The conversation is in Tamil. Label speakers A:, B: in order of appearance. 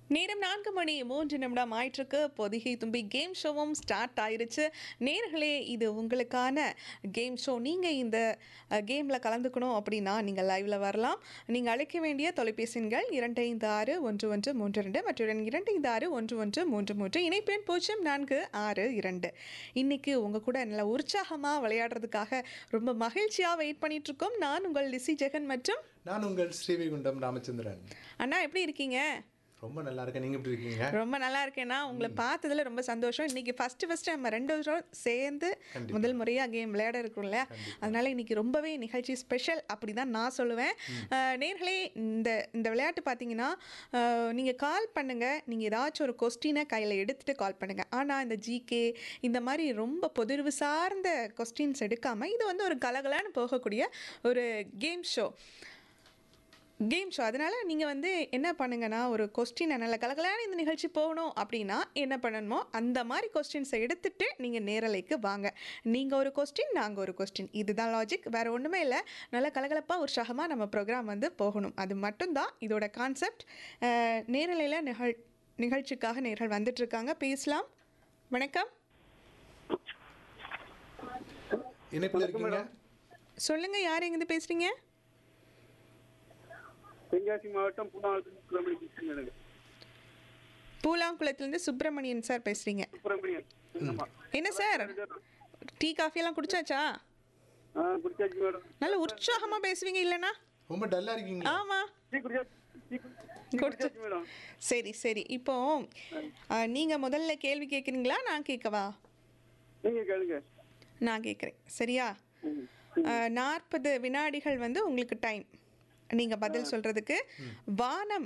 A: நேரம் நான்கு மணி மூன்று நிமிடம் ஆயிட்டிருக்கு பொதிகை தும்பி கேம் ஷோவும் ஸ்டார்ட் ஆயிருச்சு நேர்களே இது உங்களுக்கான கேம் ஷோ நீங்கள் இந்த கேமில் கலந்துக்கணும் அப்படின்னா நீங்கள் லைவில் வரலாம் நீங்கள் அழைக்க வேண்டிய தொலைபேசிகள் இரண்டு ஐந்து ஆறு ஒன்று ஒன்று மூன்று ரெண்டு மற்றும் இரண்டு ஐந்து ஆறு ஒன்று ஒன்று மூன்று மூன்று இணைப்பெண் பூஜ்ஜியம் நான்கு ஆறு இரண்டு இன்னைக்கு உங்கள் கூட நல்ல உற்சாகமாக விளையாடுறதுக்காக ரொம்ப மகிழ்ச்சியாக வெயிட் பண்ணிட்டு இருக்கோம் நான் உங்கள் லிசி ஜெகன் மற்றும்
B: நான் உங்கள் ஸ்ரீவைகுண்டம் ராமச்சந்திரன்
A: அண்ணா எப்படி இருக்கீங்க
B: ரொம்ப நல்லா இருக்கேன் நீங்க எப்படி இருக்கீங்க
A: ரொம்ப நல்லா இருக்கேன்னா உங்களை பார்த்ததுல ரொம்ப சந்தோஷம் இன்னைக்கு ஃபர்ஸ்ட் ஃபர்ஸ்ட் நம்ம ரெண்டு வருஷம் சேர்ந்து முதல் முறையா கேம் விளையாட இருக்கோம்ல அதனால இன்னைக்கு ரொம்பவே நிகழ்ச்சி ஸ்பெஷல் அப்படி தான் நான் சொல்லுவேன் அஹ், நேர்களே இந்த இந்த விளையாட்டு பார்த்தீங்கன்னா அஹ், நீங்க கால் பண்ணுங்க நீங்க ஏதாச்சும் ஒரு கொஸ்டினை கையில் எடுத்துட்டு கால் பண்ணுங்க ஆனால் இந்த ஜிகே இந்த மாதிரி ரொம்ப பொதுர்வு சார்ந்த கொஸ்டின்ஸ் எடுக்காம இது வந்து ஒரு கலகலான்னு போகக்கூடிய ஒரு கேம் ஷோ கேம் ஷோ அதனால் நீங்கள் வந்து என்ன பண்ணுங்கன்னா ஒரு கொஸ்டினை நல்ல கலகலான இந்த நிகழ்ச்சி போகணும் அப்படின்னா என்ன பண்ணணுமோ அந்த மாதிரி கொஸ்டின்ஸை எடுத்துட்டு நீங்கள் நேரலைக்கு வாங்க நீங்கள் ஒரு கொஸ்டின் நாங்கள் ஒரு கொஸ்டின் இதுதான் லாஜிக் வேறு ஒன்றுமே இல்லை நல்ல கலகலப்பாக உற்சாகமாக நம்ம ப்ரோக்ராம் வந்து போகணும் அது மட்டும்தான் இதோட கான்செப்ட் நேரலையில் நிகழ் நிகழ்ச்சிக்காக நேர்கள் வந்துட்டு இருக்காங்க பேசலாம் வணக்கம்
B: இணைப்பில் இருக்கீங்க
A: சொல்லுங்கள் யார் எங்கேருந்து பேசுகிறீங்க
C: தென்காசி மாவட்டம் பூனாவளத்தில் சுப்பிரமணியன் பேசுறேன் எனக்கு
A: பூலாங்குளத்துலேருந்து சுப்பிரமணியன் சார் பேசுகிறீங்க
C: சுப்பிரமணியன் ஆமா
A: என்ன சார் டீ காஃபியெல்லாம் குடிச்சாச்சா
C: ஆ குடிச்சாச்சு மேடம்
A: நல்ல உற்சாகமா பேசுவீங்க இல்லைன்னா
B: ரொம்ப டல்லா இருக்கீங்க
A: ஆமா
C: டீ குடிச்சாச்சு டீ குடி- டீ குடிச்சாச்சு மேடம்
A: சரி சரி இப்போ ஆ, நீங்க முதல்ல கேள்வி கேட்குறீங்களா நான் கேட்கவா
C: நீங்க கேளுங்க
A: நான் கேட்குறேன் சரியா
C: ம்.
A: நாற்பது வினாடிகள் வந்து உங்களுக்கு டைம் நீங்க பதில் சொல்றதுக்கு வானம்